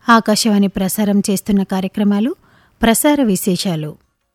ఆకాశవాణి ప్రసారం చేస్తున్న కార్యక్రమాలు ప్రసార విశేషాలు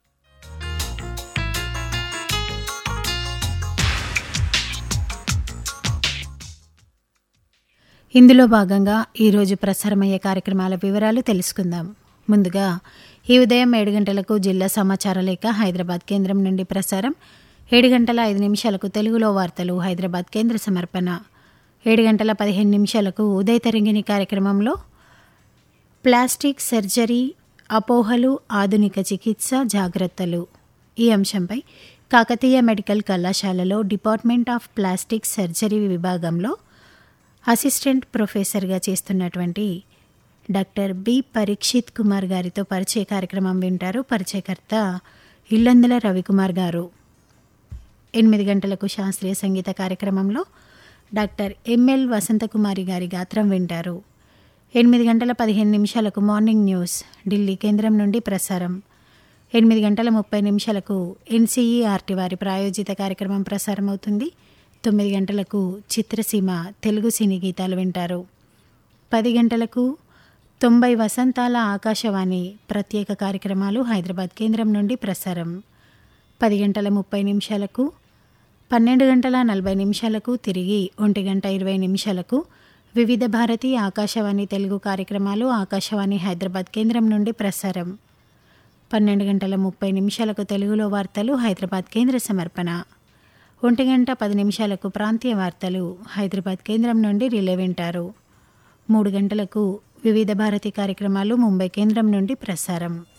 ఇందులో భాగంగా ఈరోజు ప్రసారమయ్యే కార్యక్రమాల వివరాలు తెలుసుకుందాం ముందుగా ఈ ఉదయం ఏడు గంటలకు జిల్లా సమాచార లేఖ హైదరాబాద్ కేంద్రం నుండి ప్రసారం ఏడు గంటల ఐదు నిమిషాలకు తెలుగులో వార్తలు హైదరాబాద్ కేంద్ర సమర్పణ ఏడు గంటల పదిహేను నిమిషాలకు ఉదయ తరంగిణి కార్యక్రమంలో ప్లాస్టిక్ సర్జరీ అపోహలు ఆధునిక చికిత్స జాగ్రత్తలు ఈ అంశంపై కాకతీయ మెడికల్ కళాశాలలో డిపార్ట్మెంట్ ఆఫ్ ప్లాస్టిక్ సర్జరీ విభాగంలో అసిస్టెంట్ ప్రొఫెసర్గా చేస్తున్నటువంటి డాక్టర్ బి పరీక్షిత్ కుమార్ గారితో పరిచయ కార్యక్రమం వింటారు పరిచయకర్త ఇల్లందుల రవికుమార్ గారు ఎనిమిది గంటలకు శాస్త్రీయ సంగీత కార్యక్రమంలో డాక్టర్ ఎంఎల్ వసంతకుమారి గారి గాత్రం వింటారు ఎనిమిది గంటల పదిహేను నిమిషాలకు మార్నింగ్ న్యూస్ ఢిల్లీ కేంద్రం నుండి ప్రసారం ఎనిమిది గంటల ముప్పై నిమిషాలకు ఎన్సీఈఆర్టీ వారి ప్రాయోజిత కార్యక్రమం ప్రసారం అవుతుంది తొమ్మిది గంటలకు చిత్రసీమ తెలుగు సినీ గీతాలు వింటారు పది గంటలకు తొంభై వసంతాల ఆకాశవాణి ప్రత్యేక కార్యక్రమాలు హైదరాబాద్ కేంద్రం నుండి ప్రసారం పది గంటల ముప్పై నిమిషాలకు పన్నెండు గంటల నలభై నిమిషాలకు తిరిగి ఒంటి గంట ఇరవై నిమిషాలకు వివిధ భారతి ఆకాశవాణి తెలుగు కార్యక్రమాలు ఆకాశవాణి హైదరాబాద్ కేంద్రం నుండి ప్రసారం పన్నెండు గంటల ముప్పై నిమిషాలకు తెలుగులో వార్తలు హైదరాబాద్ కేంద్ర సమర్పణ ఒంటి గంట పది నిమిషాలకు ప్రాంతీయ వార్తలు హైదరాబాద్ కేంద్రం నుండి రిలే వింటారు మూడు గంటలకు వివిధ భారతి కార్యక్రమాలు ముంబై కేంద్రం నుండి ప్రసారం